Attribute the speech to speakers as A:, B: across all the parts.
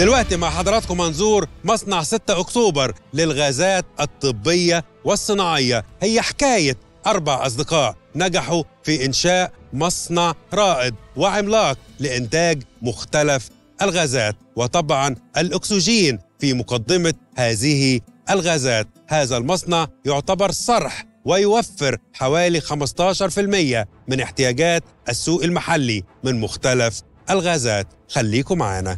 A: دلوقتي مع حضراتكم منظور مصنع 6 أكتوبر للغازات الطبية والصناعية هي حكاية أربع أصدقاء نجحوا في إنشاء مصنع رائد وعملاق لإنتاج مختلف الغازات وطبعا الأكسجين في مقدمة هذه الغازات هذا المصنع يعتبر صرح ويوفر حوالي 15% من احتياجات السوق المحلي من مختلف الغازات خليكم معانا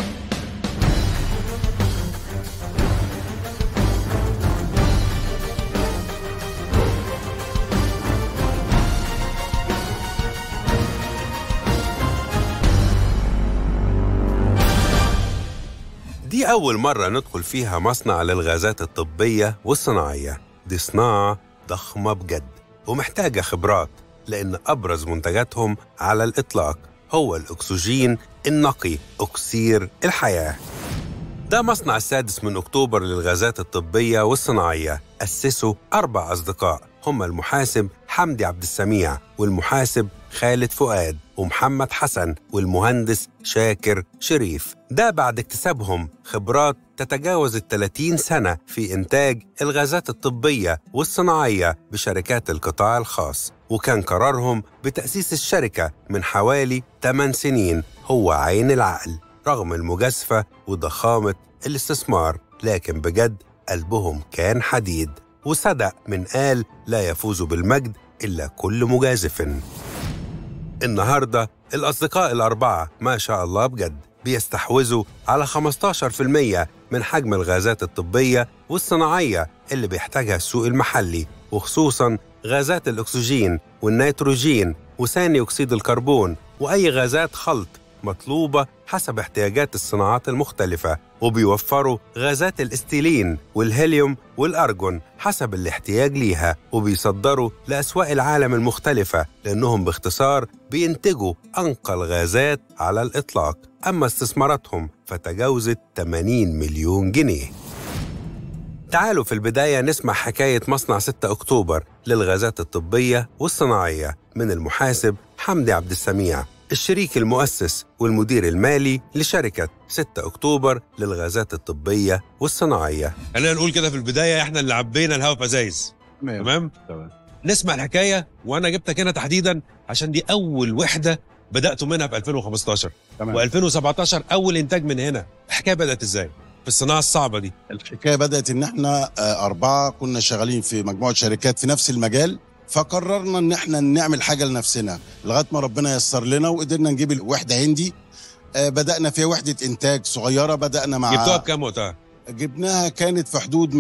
A: دي أول مرة ندخل فيها مصنع للغازات الطبية والصناعية دي صناعة ضخمة بجد ومحتاجة خبرات لأن أبرز منتجاتهم على الإطلاق هو الأكسجين النقي أكسير الحياة ده مصنع السادس من أكتوبر للغازات الطبية والصناعية أسسه أربع أصدقاء هم المحاسب حمدي عبد السميع والمحاسب خالد فؤاد ومحمد حسن والمهندس شاكر شريف ده بعد اكتسابهم خبرات تتجاوز ال 30 سنة في إنتاج الغازات الطبية والصناعية بشركات القطاع الخاص وكان قرارهم بتأسيس الشركة من حوالي 8 سنين هو عين العقل رغم المجازفة وضخامة الاستثمار لكن بجد قلبهم كان حديد وصدق من قال لا يفوز بالمجد إلا كل مجازف النهاردة الأصدقاء الأربعة ما شاء الله بجد بيستحوذوا على 15% من حجم الغازات الطبية والصناعية اللي بيحتاجها السوق المحلي وخصوصاً غازات الأكسجين والنيتروجين وثاني أكسيد الكربون وأي غازات خلط مطلوبة حسب احتياجات الصناعات المختلفة وبيوفروا غازات الاستيلين والهيليوم والأرجون حسب الاحتياج ليها وبيصدروا لأسواق العالم المختلفة لأنهم باختصار بينتجوا أنقى الغازات على الإطلاق أما استثماراتهم فتجاوزت 80 مليون جنيه تعالوا في البداية نسمع حكاية مصنع 6 أكتوبر للغازات الطبية والصناعية من المحاسب حمدي عبد السميع الشريك المؤسس والمدير المالي لشركة 6 أكتوبر للغازات الطبية والصناعية خلينا نقول كده في البداية إحنا اللي عبينا الهواء بأزايز تمام؟
B: تمام
A: نسمع الحكاية وأنا جبتك هنا تحديدا عشان دي أول وحدة بدأتوا منها في 2015
B: تمام
A: و2017 أول إنتاج من هنا الحكاية بدأت إزاي؟ في الصناعة الصعبة دي
B: الحكايه بدات ان احنا آه، اربعه كنا شغالين في مجموعه شركات في نفس المجال فقررنا ان احنا نعمل حاجه لنفسنا لغايه ما ربنا يسر لنا وقدرنا نجيب الوحده هندي آه، بدانا فيها وحده انتاج صغيره بدانا مع
A: جبتوها بكام وقتها؟
B: جبناها كانت في حدود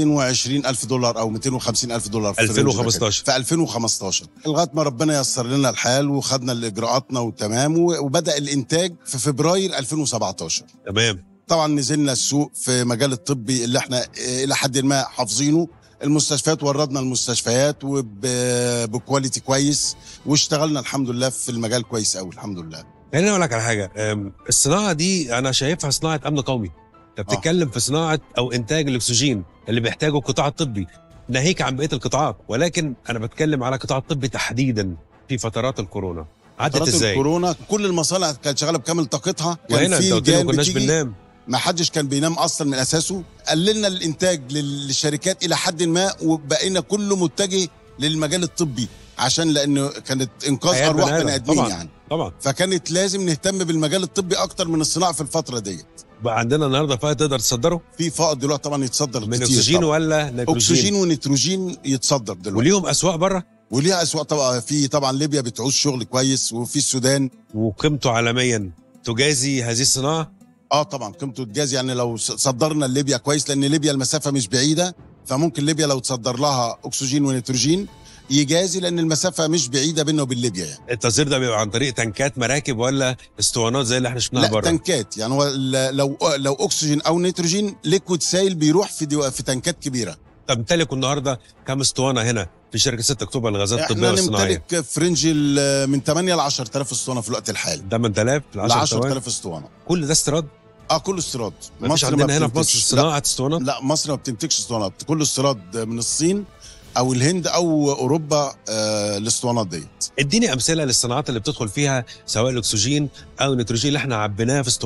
B: 220 الف دولار او 250 الف دولار في الرينج ده كده.
A: 2015.
B: في 2015 لغايه ما ربنا يسر لنا الحال وخدنا الاجراءاتنا وتمام و- وبدا الانتاج في فبراير 2017
A: تمام
B: طبعا نزلنا السوق في مجال الطبي اللي احنا آه، الى حد ما حافظينه المستشفيات وردنا المستشفيات وبكواليتي كويس واشتغلنا الحمد لله في المجال كويس قوي الحمد لله
A: خليني اقول لك على حاجه أم، الصناعه دي انا شايفها صناعه امن قومي انت بتتكلم في صناعه او انتاج الاكسجين اللي بيحتاجه القطاع الطبي ناهيك عن بقيه القطاعات ولكن انا بتكلم على القطاع الطبي تحديدا في فترات الكورونا عدت
B: فترات
A: ازاي
B: الكورونا كل المصانع كانت شغاله بكامل طاقتها
A: وهنا انت قلت لي
B: لجان
A: ما كناش
B: بتيجي،
A: بننام
B: ما حدش كان بينام اصلا من اساسه قللنا الانتاج لل- للشركات الى حد ما وبقينا كله متجه للمجال الطبي عشان لانه كانت انقاذ
A: حياة
B: ارواح
A: بني آدم.
B: بني ادمين
A: طبعاً.
B: يعني
A: طبعا
B: فكانت لازم نهتم بالمجال الطبي اكتر من الصناعه في الفتره ديت
A: بقى عندنا النهارده فايض تقدر تصدره
B: في فائض دلوقتي طبعا يتصدر
A: من
B: كتير
A: اكسجين
B: طبعاً.
A: ولا نيتروجين
B: اكسجين ونيتروجين يتصدر دلوقتي
A: وليهم اسواق بره
B: وليها اسواق طبعا في طبعا ليبيا بتعوز شغل كويس وفي السودان
A: وقيمته عالميا تجازي هذه الصناعه
B: اه طبعا قيمته الجاز يعني لو ص- صدرنا ليبيا كويس لان ليبيا المسافه مش بعيده فممكن ليبيا لو تصدر لها اكسجين ونيتروجين يجازي لان المسافه مش بعيده بيننا وبين ليبيا يعني
A: التصدير ده بيبقى عن طريق تنكات مراكب ولا اسطوانات زي اللي احنا شفناها
B: لا
A: بره
B: تنكات يعني هو ال- لو لو اكسجين او نيتروجين ليكويد سايل بيروح في دو في تنكات كبيره
A: تمتلكوا النهارده كم اسطوانه هنا في شركه 6 اكتوبر للغازات الطبيه
B: احنا
A: والصناعيه
B: نمتلك في رينج ال- من 8 ل 10000 اسطوانه في الوقت الحالي
A: 8000 ل
B: ل
A: 10000
B: 10000 اسطوانه
A: كل ده استيراد
B: اه كله استيراد
A: مفيش
B: ما
A: عندنا هنا في مصر
B: بتنتجش.
A: صناعه اسطوانات
B: لا, لا مصر ما بتنتجش اسطوانات كله استيراد من الصين او الهند او اوروبا آه الاسطوانات ديت
A: اديني امثله للصناعات اللي بتدخل فيها سواء الاكسجين او النيتروجين اللي احنا عبيناها في اسطوانات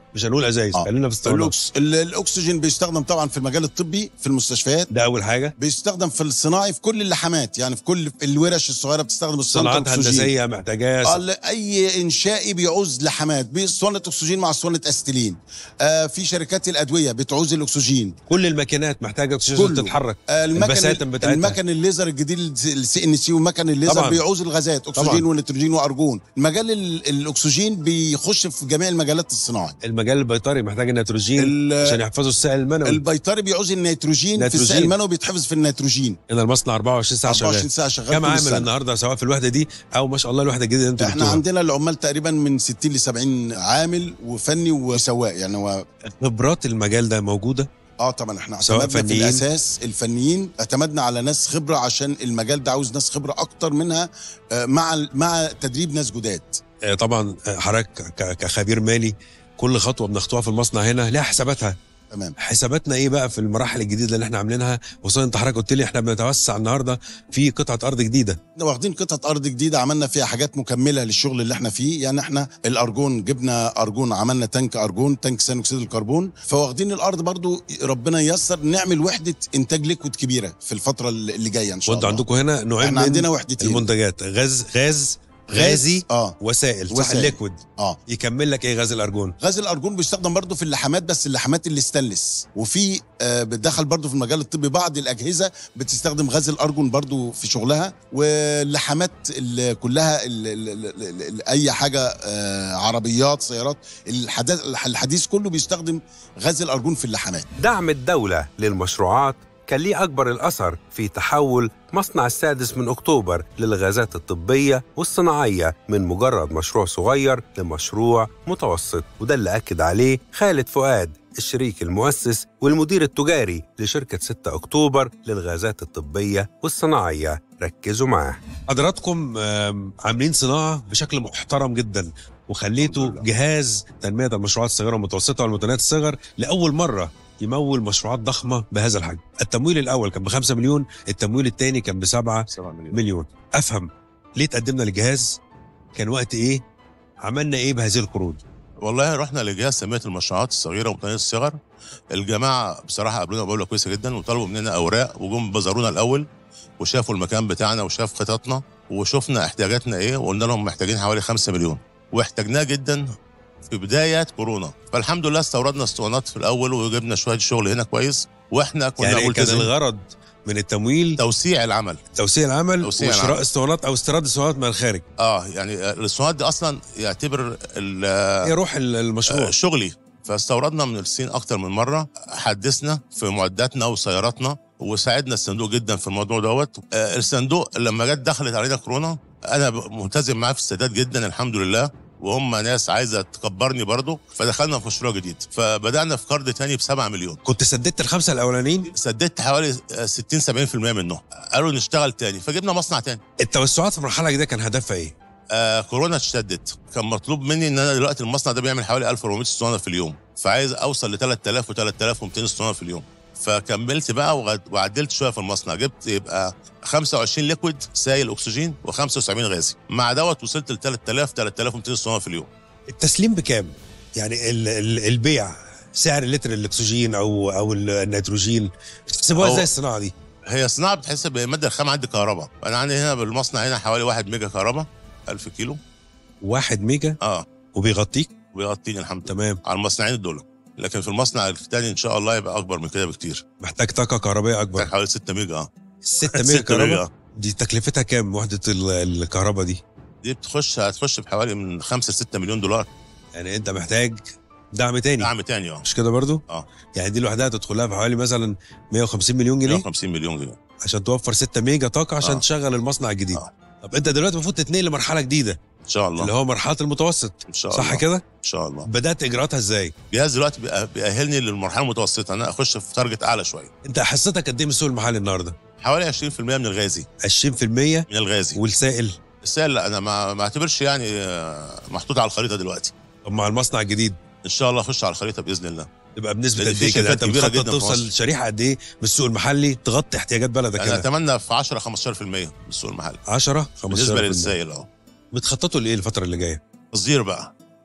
C: مش هنقول ازايز
B: آه.
C: خلينا في الاسطوانات
B: الأكس... ال- الاكسجين بيستخدم طبعا في المجال الطبي في المستشفيات
C: ده اول حاجه
B: بيستخدم في الصناعي في كل اللحامات يعني في كل الورش الصغيره بتستخدم الصناعه
C: صناعات هندسيه محتاجاه
B: قال اي انشائي بيعوز لحامات باسطوانه اكسجين مع اسطوانه استلين آه في شركات الادويه بتعوز الاكسجين
C: كل الماكينات محتاجه اكسجين
B: كله.
C: عشان تتحرك
B: آه المكن
C: البساتم بتاعتها.
B: المكن الليزر الجديد السي ان سي ومكن الليزر
C: طبعاً.
B: بيعوز الغازات اكسجين
C: طبعاً.
B: ونيتروجين وارجون المجال ال- الاكسجين بيخش في جميع المجالات الصناعي
C: المجال البيطري محتاج النيتروجين
B: ال-
C: عشان يحفظوا السائل المنوي
B: البيطري بيعوز النيتروجين, في
C: نيتروجين.
B: السائل المنوي بيتحفظ في النيتروجين
C: هنا المصنع 24 ساعه
B: 24
C: شغال
B: ساعه شغال
C: كم
B: طول
C: عامل
B: السنة.
C: النهارده سواء في الوحده دي او ما شاء الله الوحده الجديده اللي انتوا
B: احنا
C: جبتوها
B: عندنا العمال تقريبا من 60 ل 70 عامل وفني وسواق يعني هو
C: خبرات المجال ده موجوده
B: اه طبعا احنا
C: سواء
B: اعتمدنا في
C: فنيين.
B: الاساس الفنيين اعتمدنا على ناس خبره عشان المجال ده عاوز ناس خبره اكتر منها آه، مع مع تدريب ناس جداد
C: آه، طبعا آه، حضرتك ك- كخبير مالي كل خطوه بنخطوها في المصنع هنا لها حساباتها
B: تمام
C: حساباتنا ايه بقى في المراحل الجديده اللي احنا عاملينها خصوصا انت حضرتك قلت لي احنا بنتوسع النهارده في قطعه ارض جديده
B: احنا واخدين قطعه ارض جديده عملنا فيها حاجات مكمله للشغل اللي احنا فيه يعني احنا الارجون جبنا ارجون عملنا تانك ارجون تانك ثاني اكسيد الكربون فواخدين الارض برضو ربنا ييسر نعمل وحده انتاج ليكويد كبيره في الفتره اللي جايه ان شاء
C: وانتوا
B: الله
C: عندكم هنا نوعين
B: احنا
C: من
B: عندنا وحدتين
C: المنتجات غاز غاز غازي
B: اه
C: وسائل صح
B: وسائل.
C: الليكويد
B: اه
C: يكمل لك ايه غاز الارجون
B: غاز الارجون بيستخدم برضه في اللحامات بس اللحامات اللي ستانلس وفي آه بتدخل برضه في المجال الطبي بعض الاجهزه بتستخدم غاز الارجون برضه في شغلها واللحامات اللي كلها ال ال ال ال ال اي حاجه آه عربيات سيارات الحدث الحديث كله بيستخدم غاز الارجون في اللحامات
A: دعم الدولة للمشروعات كان ليه أكبر الأثر في تحول مصنع السادس من أكتوبر للغازات الطبية والصناعية من مجرد مشروع صغير لمشروع متوسط وده اللي أكد عليه خالد فؤاد الشريك المؤسس والمدير التجاري لشركة 6 أكتوبر للغازات الطبية والصناعية ركزوا معاه
C: حضراتكم آم، عاملين صناعه بشكل محترم جدا وخليتوا جهاز تنميه المشروعات الصغيره والمتوسطه والمتناهيه الصغر لاول مره يمول مشروعات ضخمه بهذا الحجم التمويل الاول كان ب 5 مليون التمويل الثاني كان ب 7
D: 7 مليون
C: مليون افهم ليه تقدمنا للجهاز كان وقت ايه عملنا ايه بهذه القروض
D: والله رحنا لجهاز تنميه المشروعات الصغيره ومتناهيه الصغر الجماعه بصراحه قابلونا بقوله كويسه جدا وطلبوا مننا اوراق وجم بزارونا الاول وشافوا المكان بتاعنا وشاف خططنا وشفنا احتياجاتنا ايه وقلنا لهم محتاجين حوالي 5 مليون واحتاجناه جدا في بدايه كورونا فالحمد لله استوردنا اسطوانات في الاول وجبنا شويه شغل هنا كويس واحنا كنا
C: يعني كان
D: ملتزمين
C: الغرض من التمويل
D: توسيع العمل
C: توسيع العمل
D: توسيع
C: وشراء
D: العمل.
C: اسطوانات او استيراد اسطوانات من الخارج
D: اه يعني الاسطوانات دي اصلا يعتبر ال-
C: ايه روح ال- المشروع
D: آه، شغلي فاستوردنا من الصين اكتر من مره حدثنا في معداتنا وسياراتنا وساعدنا الصندوق جدا في الموضوع دوت آه، الصندوق لما جت دخلت علينا كورونا انا ب- ملتزم معاه في السداد جدا الحمد لله وهم ناس عايزه تكبرني برضه فدخلنا في مشروع جديد فبدانا في قرض تاني ب 7 مليون
C: كنت سددت الخمسه الاولانيين
D: سددت حوالي آه، 60 70% منه قالوا نشتغل تاني فجبنا مصنع تاني
C: التوسعات في المرحله دي كان هدفها ايه؟
D: آه كورونا اشتدت كان مطلوب مني ان انا دلوقتي المصنع ده بيعمل حوالي 1400 اسطوانه في اليوم فعايز اوصل ل 3000 و 3200 اسطوانه في اليوم فكملت بقى وغد- وعدلت شويه في المصنع جبت يبقى 25 ليكويد سائل اكسجين و75 غازي مع دوت وصلت ل 3000 3200 اسطوانه في اليوم
C: التسليم بكام؟ يعني ال ال البيع سعر لتر الاكسجين او او النيتروجين بتحسبوها
D: هو-
C: ازاي الصناعه دي؟
D: هي صناعه بتحسب الماده الخام عندي كهرباء انا عندي هنا بالمصنع هنا حوالي 1 ميجا كهرباء 1000 كيلو
C: واحد ميجا
D: اه
C: وبيغطيك
D: ويغطيني الحمد لله
C: تمام
D: على المصنعين دول لكن في المصنع الثاني ان شاء الله يبقى اكبر من كده بكتير
C: محتاج طاقه كهربائيه اكبر
D: حوالي 6 ميجا اه
C: 6 ميجا
D: 6
C: كهرباء
D: ميجا
C: دي تكلفتها كام وحده ال- الكهرباء دي؟
D: دي بتخش هتخش بحوالي من 5 ل 6 مليون دولار
C: يعني انت محتاج دعم تاني
D: دعم تاني اه
C: مش كده برضو؟
D: اه.
C: يعني دي لوحدها تدخل لها بحوالي مثلا 150 مليون جنيه
D: 150 مليون جنيه
C: عشان توفر 6 ميجا طاقه عشان
D: آه.
C: تشغل المصنع الجديد
D: آه.
C: طب انت دلوقتي المفروض تتنقل لمرحله جديده
D: ان شاء الله
C: اللي هو مرحله المتوسط
D: ان شاء
C: صح
D: الله
C: كده؟
D: ان شاء الله
C: بدات اجراءاتها ازاي؟
D: الجهاز دلوقتي بيأ- بيأهلني للمرحله المتوسطه انا اخش في تارجت اعلى شويه
C: انت حصتك قد ايه من السوق المحلي النهارده؟
D: حوالي 20% من الغازي
C: 20%
D: من الغازي
C: والسائل
D: السائل لا انا ما ما اعتبرش يعني آه، محطوط على الخريطه دلوقتي
C: طب مع المصنع الجديد
D: ان شاء الله اخش على الخريطه باذن الله
C: تبقى بنسبه
D: لأن
C: قد
D: في
C: ايه كده؟
D: شركات
C: انت
D: كبيرة
C: بتخطط
D: جداً في
C: توصل
D: مصر.
C: شريحه قد ايه من السوق المحلي تغطي احتياجات بلدك
D: انا
C: هنا؟
D: اتمنى في 10 15% من السوق المحلي
C: 10 15
D: بالنسبه للسائل اه
C: بتخططوا لايه الفتره اللي جايه؟
D: تصدير بقى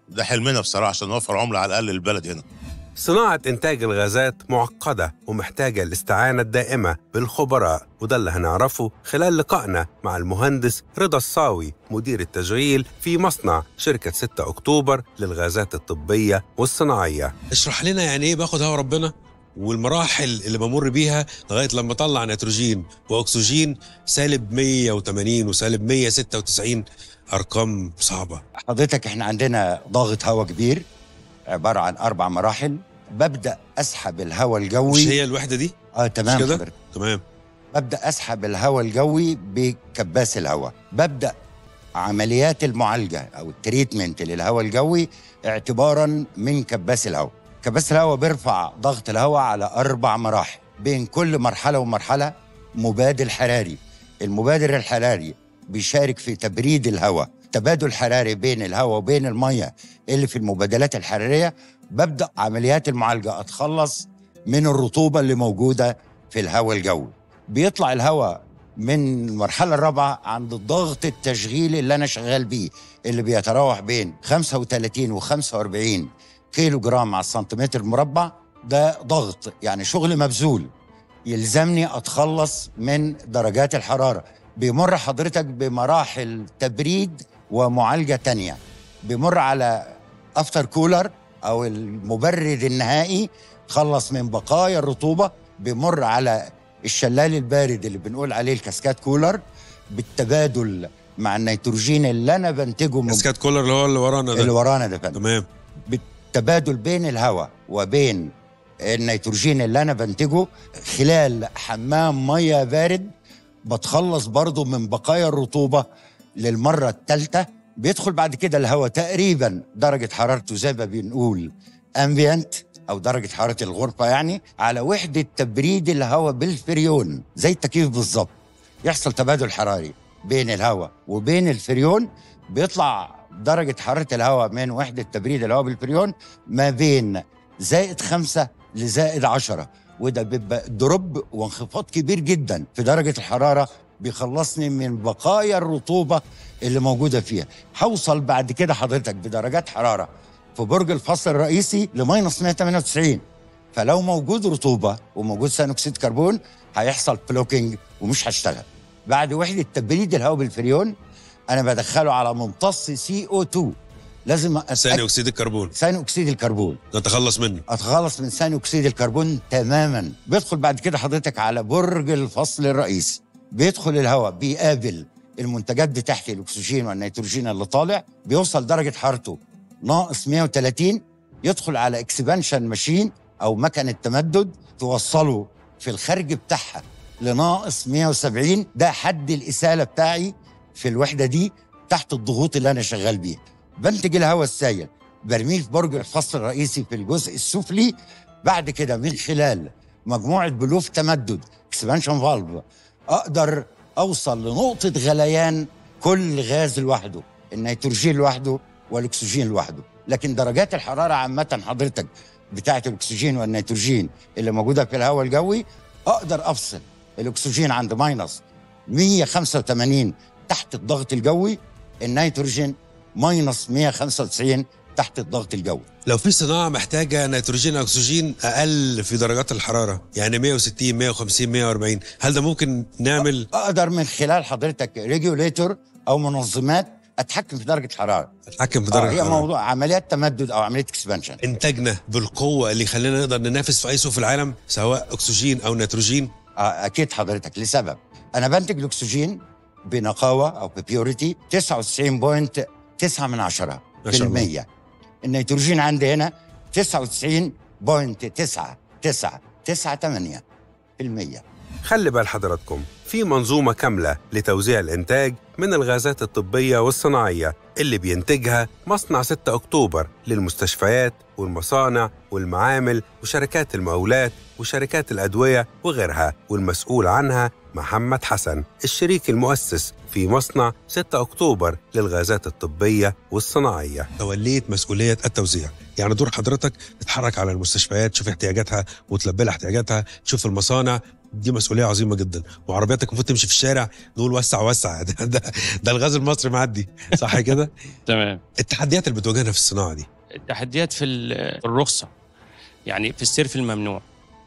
D: ده حلمنا بصراحه عشان نوفر عمله على الاقل للبلد هنا
A: صناعة إنتاج الغازات معقدة ومحتاجة الاستعانة الدائمة بالخبراء وده اللي هنعرفه خلال لقائنا مع المهندس رضا الصاوي مدير التشغيل في مصنع شركة 6 أكتوبر للغازات الطبية والصناعية
C: اشرح لنا يعني ايه باخد هوا ربنا والمراحل اللي بمر بيها لغايه لما اطلع نيتروجين واكسجين سالب 180 وسالب 196 ارقام صعبه
E: حضرتك احنا عندنا ضغط هواء كبير عباره عن اربع مراحل ببدا اسحب الهواء
C: مش
E: الجوي
C: هي الوحده دي
E: اه تمام
C: مش كده؟
E: حضرتك
C: تمام
E: ببدا اسحب الهواء الجوي بكباس الهواء ببدا عمليات المعالجه او التريتمنت للهواء الجوي اعتبارا من كباس الهواء كباس الهواء بيرفع ضغط الهواء على اربع مراحل بين كل مرحله ومرحله مبادل حراري المبادر الحراري بيشارك في تبريد الهواء تبادل حراري بين الهواء وبين الميه اللي في المبادلات الحراريه ببدا عمليات المعالجه اتخلص من الرطوبه اللي موجوده في الهواء الجوي بيطلع الهواء من المرحلة الرابعة عند الضغط التشغيلي اللي أنا شغال بيه اللي بيتراوح بين 35 و 45 كيلو جرام على السنتيمتر مربع ده ضغط يعني شغل مبذول يلزمني أتخلص من درجات الحرارة بيمر حضرتك بمراحل تبريد ومعالجة تانية بيمر على افتر كولر أو المبرد النهائي تخلص من بقايا الرطوبة بيمر على الشلال البارد اللي بنقول عليه الكاسكاد كولر بالتبادل مع النيتروجين اللي انا بنتجه من
C: كاسكاد كولر اللي هو اللي ورانا
E: اللي
C: ده
E: ورانا ده فندم
C: تمام
E: بالتبادل بين الهواء وبين النيتروجين اللي انا بنتجه خلال حمام ميه بارد بتخلص برضه من بقايا الرطوبه للمره الثالثه بيدخل بعد كده الهواء تقريبا درجه حرارته زي ما بنقول امبيانت او درجه حراره الغرفه يعني على وحده تبريد الهواء بالفريون زي التكييف بالظبط يحصل تبادل حراري بين الهواء وبين الفريون بيطلع درجة حرارة الهواء من وحدة تبريد الهواء بالفريون ما بين زائد خمسة لزائد عشرة وده بيبقى دروب وانخفاض كبير جدا في درجة الحرارة بيخلصني من بقايا الرطوبة اللي موجودة فيها هوصل بعد كده حضرتك بدرجات حرارة في برج الفصل الرئيسي لماينس 198 فلو موجود رطوبة وموجود ثاني أكسيد كربون هيحصل بلوكينج ومش هشتغل بعد وحدة تبريد الهواء بالفريون أنا بدخله على ممتص سي او 2 لازم أتأكد-
C: ثاني اكسيد الكربون
E: ثاني أكسيد الكربون
C: نتخلص منه
E: اتخلص من ثاني اكسيد الكربون تماما بيدخل بعد كده حضرتك على برج الفصل الرئيسي بيدخل الهواء بيقابل المنتجات بتاعتي الاكسجين والنيتروجين اللي طالع بيوصل درجه حرارته ناقص 130 يدخل على اكسبانشن ماشين او مكنه تمدد توصله في الخارج بتاعها لناقص 170 ده حد الاساله بتاعي في الوحده دي تحت الضغوط اللي انا شغال بيها بنتج الهواء السائل برميه في برج الفصل الرئيسي في الجزء السفلي بعد كده من خلال مجموعه بلوف تمدد اكسبانشن فالف اقدر اوصل لنقطه غليان كل غاز لوحده النيتروجين لوحده والاكسجين لوحده لكن درجات الحراره عامه حضرتك بتاعه الاكسجين والنيتروجين اللي موجوده في الهواء الجوي اقدر افصل الاكسجين عند ماينس 185 تحت الضغط الجوي النيتروجين ماينس 195 تحت الضغط الجوي
C: لو في صناعه محتاجه نيتروجين اكسجين اقل في درجات الحراره يعني 160 150 140 هل ده ممكن نعمل
E: اقدر من خلال حضرتك ريجوليتور او منظمات اتحكم في درجه الحراره
C: نتحكم في
E: آه
C: درجه
E: هي
C: الحراره
E: موضوع عمليات تمدد او عمليه اكسبانشن
C: انتاجنا بالقوه اللي يخلينا نقدر ننافس في اي سوق في العالم سواء اكسجين او نيتروجين
E: آه اكيد حضرتك لسبب انا بنتج الاكسجين بنقاوه او ببيوريتي 99.9 من عشرة
C: ما
E: في
C: شاء الله.
E: المية النيتروجين عندي هنا 99.9998 في المية
A: خلي بال حضراتكم في منظومة كاملة لتوزيع الإنتاج من الغازات الطبية والصناعية اللي بينتجها مصنع 6 أكتوبر للمستشفيات والمصانع والمعامل وشركات المقاولات وشركات الأدوية وغيرها والمسؤول عنها محمد حسن الشريك المؤسس في مصنع 6 أكتوبر للغازات الطبية والصناعية
C: توليت مسؤوليه التوزيع يعني دور حضرتك تتحرك على المستشفيات تشوف احتياجاتها وتلبي لها احتياجاتها تشوف المصانع دي مسؤوليه عظيمه جدا وعربياتك المفروض تمشي في الشارع نقول وسع وسع ده, ده, ده الغاز المصري معدي صح كده
F: تمام
C: التحديات اللي بتواجهنا في الصناعه دي
F: التحديات في ال- في الرخصه يعني في السير الممنوع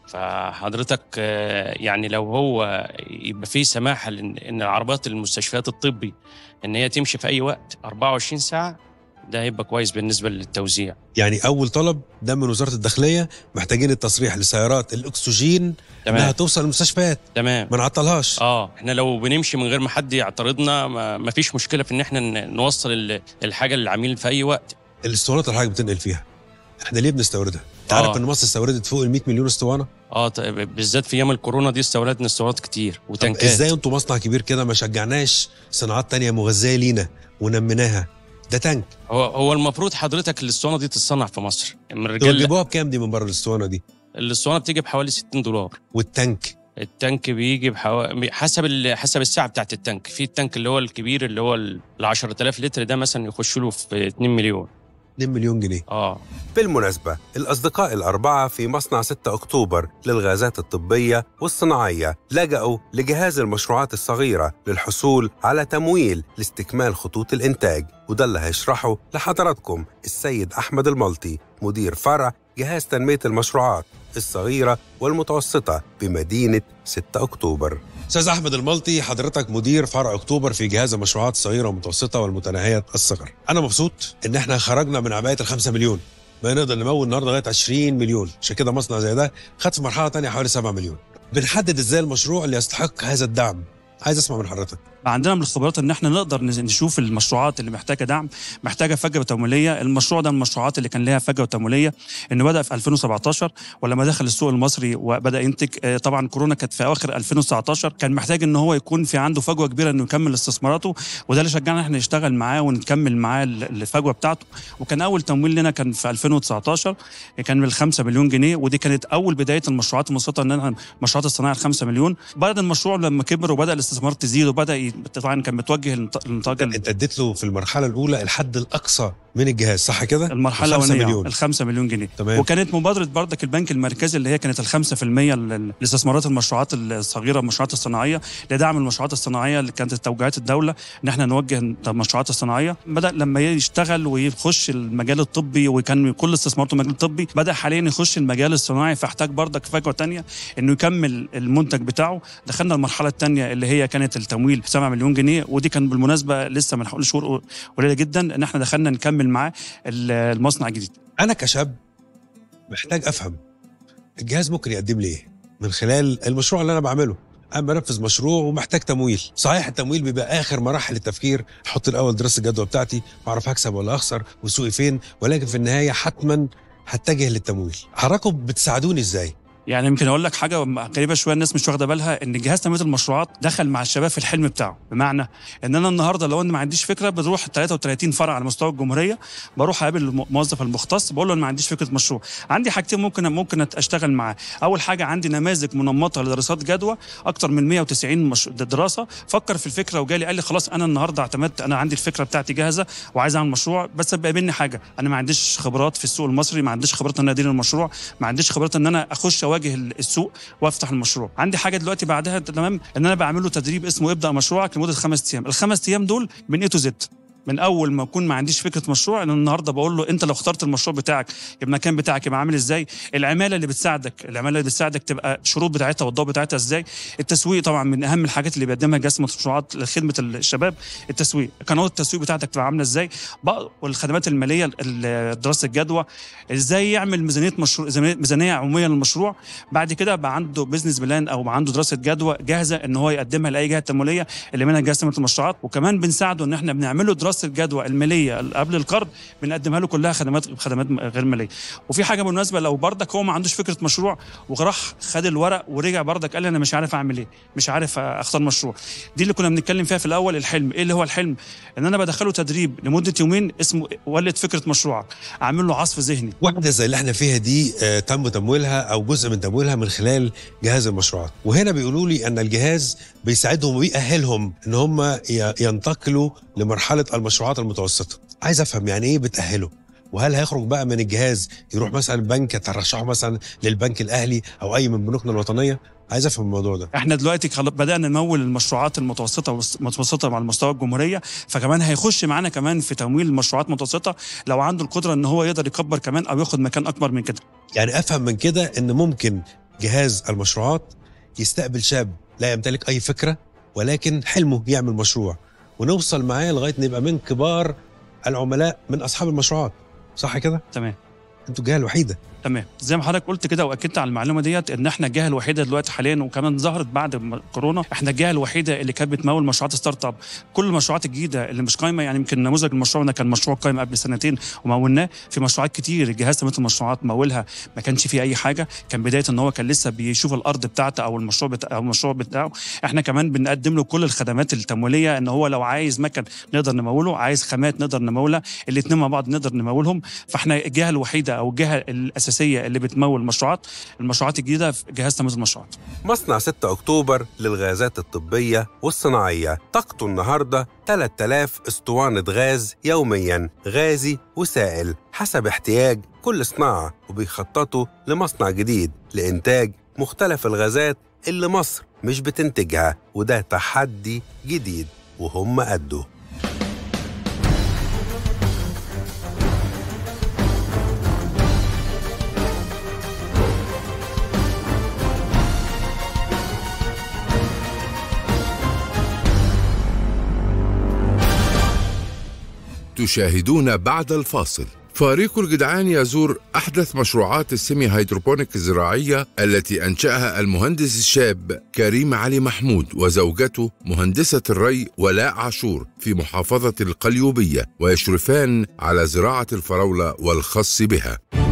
F: فحضرتك آه، يعني لو هو يبقى فيه سماح لان إن العربيات المستشفيات الطبي ان هي تمشي في اي وقت 24 ساعه ده هيبقى كويس بالنسبه للتوزيع
C: يعني اول طلب ده من وزاره الداخليه محتاجين التصريح لسيارات الاكسجين انها
F: تمام
C: توصل المستشفيات
F: تمام
C: ما نعطلهاش
F: اه احنا لو بنمشي من غير ما حد يعترضنا ما ما فيش مشكله في ان احنا ن- نوصل ال- الحاجه للعميل في اي وقت
C: الاسطوانات اللي حضرتك بتنقل فيها احنا ليه بنستوردها؟ انت عارف
F: آه.
C: ان مصر استوردت فوق ال 100 مليون اسطوانه؟
F: اه ط- بالذات في ايام الكورونا دي استوردنا اسطوانات كتير
C: طب
F: وتنكات
C: ازاي انتوا مصنع كبير كده ما شجعناش صناعات تانية مغذيه لينا ونميناها؟ ده تانك
F: هو هو المفروض حضرتك الاسطوانه دي تتصنع في مصر من
C: دول
F: الرجال
C: بيجيبوها بكام دي من بره الاسطوانه دي؟
F: الاسطوانه بتيجي بحوالي 60 دولار
C: والتانك
F: التانك بيجي بحوالي حسب ال... حسب الساعه بتاعت التانك في التانك اللي هو الكبير اللي هو ال 10000 لتر ده مثلا يخش له في 2 مليون
C: 2 مليون جنيه
F: اه
A: بالمناسبة الأصدقاء الأربعة في مصنع 6 أكتوبر للغازات الطبية والصناعية لجأوا لجهاز المشروعات الصغيرة للحصول على تمويل لاستكمال خطوط الإنتاج وده اللي هيشرحه لحضراتكم السيد أحمد الملطي مدير فرع جهاز تنمية المشروعات الصغيرة والمتوسطة بمدينة 6 أكتوبر
C: استاذ احمد الملطي حضرتك مدير فرع اكتوبر في جهاز المشروعات الصغيره والمتوسطه والمتناهيه الصغر انا مبسوط ان احنا خرجنا من عبايه الخمسة مليون ما نقدر نمول النهارده لغايه 20 مليون عشان كده مصنع زي ده خد في مرحله تانية حوالي 7 مليون بنحدد ازاي المشروع اللي يستحق هذا الدعم عايز اسمع من حضرتك
G: عندنا من الخبرات ان احنا نقدر نز- نشوف المشروعات اللي محتاجه دعم محتاجه فجوه تمويليه المشروع ده من المشروعات اللي كان لها فجوه تمويليه انه بدا في 2017 ولما دخل السوق المصري وبدا ينتج آه، طبعا كورونا كانت في اواخر 2019 كان محتاج ان هو يكون في عنده فجوه كبيره انه يكمل استثماراته وده اللي شجعنا احنا نشتغل معاه ونكمل معاه ال- الفجوه بتاعته وكان اول تمويل لنا كان في 2019 كان بال 5 مليون جنيه ودي كانت اول بدايه المشروعات المتوسطه ان احنا مشروعات الصناعه ال 5 مليون بعد المشروع لما كبر وبدا الاستثمارات تزيد وبدا ي- طبعا كان متوجه للنط- للنطاق ال-
C: انت اديت له في المرحله الاولى الحد الاقصى من الجهاز صح كده
G: المرحله
C: الخمسة
G: الاولانيه
C: مليون.
G: ال 5 مليون جنيه
C: تمام
G: وكانت مبادره بردك البنك المركزي اللي هي كانت ال 5% لل- لاستثمارات المشروعات الصغيره والمشروعات الصناعيه لدعم المشروعات الصناعيه اللي كانت توجيهات الدوله ان احنا نوجه المشروعات الصناعيه بدا لما يشتغل ويخش المجال الطبي وكان كل استثماراته المجال الطبي بدا حاليا يخش المجال الصناعي فاحتاج بردك فجوه تانية انه يكمل المنتج بتاعه دخلنا المرحله الثانيه اللي هي كانت التمويل 7 مليون جنيه ودي كان بالمناسبه لسه من حوالي شهور قليله جدا ان احنا دخلنا نكمل معاه ال- المصنع الجديد
C: انا كشاب محتاج افهم الجهاز ممكن يقدم لي ايه من خلال المشروع اللي انا بعمله انا بنفذ مشروع ومحتاج تمويل صحيح التمويل بيبقى اخر مراحل التفكير احط الاول دراسه الجدوى بتاعتي واعرف هكسب ولا اخسر وسوقي فين ولكن في النهايه حتما هتجه للتمويل حضراتكم بتساعدوني ازاي
G: يعني يمكن اقول لك حاجه غريبه شويه الناس مش واخده بالها ان جهاز تنميه المشروعات دخل مع الشباب في الحلم بتاعه بمعنى ان انا النهارده لو انا ما عنديش فكره بروح 33 فرع على مستوى الجمهوريه بروح اقابل الموظف المختص بقول له انا ما عنديش فكره مشروع عندي حاجتين ممكن ممكن اشتغل معاه اول حاجه عندي نماذج منمطه لدراسات جدوى اكتر من 190 مش... دراسه فكر في الفكره وجالي قال لي خلاص انا النهارده اعتمدت انا عندي الفكره بتاعتي جاهزه وعايز اعمل مشروع بس بيقابلني حاجه انا ما عنديش خبرات في السوق المصري ما عنديش خبرات ان انا ادير المشروع ما عنديش خبرات ان انا اخش اواجه السوق وافتح المشروع عندي حاجه دلوقتي بعدها تمام ان انا بعمل له تدريب اسمه ابدا مشروعك لمده خمس ايام الخمس ايام دول من اي تو زد من اول ما اكون ما عنديش فكره مشروع انا النهارده بقول له انت لو اخترت المشروع بتاعك يبقى المكان بتاعك يبقى عامل ازاي العماله اللي بتساعدك العماله اللي بتساعدك تبقى الشروط بتاعتها والضوابط بتاعتها ازاي التسويق طبعا من اهم الحاجات اللي بيقدمها جهاز المشروعات لخدمه الشباب التسويق قنوات التسويق بتاعتك تبقى عامله ازاي بقى- والخدمات الماليه ال- دراسه الجدوى ازاي يعمل ميزانيه مشروع ميزانيه عموميه للمشروع بعد كده بقى عنده بزنس بلان او عنده دراسه جدوى جاهزه ان هو يقدمها لاي جهه تمويليه اللي منها جهاز تنميه المشروعات وكمان بنساعده ان احنا بنعمل له دراسه الجدوى الماليه قبل القرض بنقدمها له كلها خدمات خدمات غير ماليه وفي حاجه بالمناسبه لو بردك هو ما عندوش فكره مشروع وراح خد الورق ورجع بردك قال لي انا مش عارف اعمل ايه مش عارف اختار مشروع دي اللي كنا بنتكلم فيها في الاول الحلم ايه اللي هو الحلم ان انا بدخله تدريب لمده يومين اسمه ولد فكره مشروعك اعمل له عصف ذهني
C: واحدة زي اللي احنا فيها دي آه، تم تمويلها أو جزء من تمويلها من خلال جهاز المشروعات وهنا بيقولوا لي أن الجهاز بيساعدهم وبيأهلهم أن هم ي- ينتقلوا لمرحلة المشروعات المتوسطة عايز أفهم يعني إيه بتأهله وهل هيخرج بقى من الجهاز يروح مثلا بنك ترشحه مثلا للبنك الأهلي أو أي من بنوكنا الوطنية عايز افهم الموضوع ده
G: احنا دلوقتي خل- بدانا نمول المشروعات المتوسطه والمتوسطه مع مستوى الجمهوريه فكمان هيخش معانا كمان في تمويل المشروعات المتوسطه لو عنده القدره ان هو يقدر يكبر كمان او ياخد مكان اكبر من كده
C: يعني افهم من كده ان ممكن جهاز المشروعات يستقبل شاب لا يمتلك اي فكره ولكن حلمه يعمل مشروع ونوصل معاه لغايه نبقى من كبار العملاء من اصحاب المشروعات صح كده
G: تمام
C: انتوا الجهه الوحيده
G: تمام زي ما حضرتك قلت كده واكدت على المعلومه ديت ان احنا الجهه الوحيده دلوقتي حاليا وكمان ظهرت بعد م- كورونا احنا الجهه الوحيده اللي كانت بتمول مشروعات ستارت اب كل المشروعات الجديده اللي مش قايمه يعني يمكن نموذج المشروع ده كان مشروع قايم قبل سنتين ومولناه في مشروعات كتير الجهاز تنميه المشروعات مولها ما كانش فيه اي حاجه كان بدايه ان هو كان لسه بيشوف الارض بتاعته او المشروع بتاع او المشروع بتاعه احنا كمان بنقدم له كل الخدمات التمويليه ان هو لو عايز مكن نقدر نموله عايز خامات نقدر نمولها الاثنين مع بعض نقدر نمولهم فاحنا الجهه الوحيده او الجهه الاساسيه اللي بتمول مشروعات المشروعات الجديده في جهاز تنميه المشروعات
A: مصنع 6 أكتوبر للغازات الطبية والصناعية طاقته النهاردة 3000 اسطوانة غاز يوميا غازي وسائل حسب احتياج كل صناعة وبيخططوا لمصنع جديد لإنتاج مختلف الغازات اللي مصر مش بتنتجها وده تحدي جديد وهم قده
H: تشاهدون بعد الفاصل فريق الجدعان يزور أحدث مشروعات السيمي هيدروبونيك الزراعية التي أنشأها المهندس الشاب كريم علي محمود وزوجته مهندسة الري ولاء عاشور في محافظة القليوبية ويشرفان على زراعة الفراولة والخص بها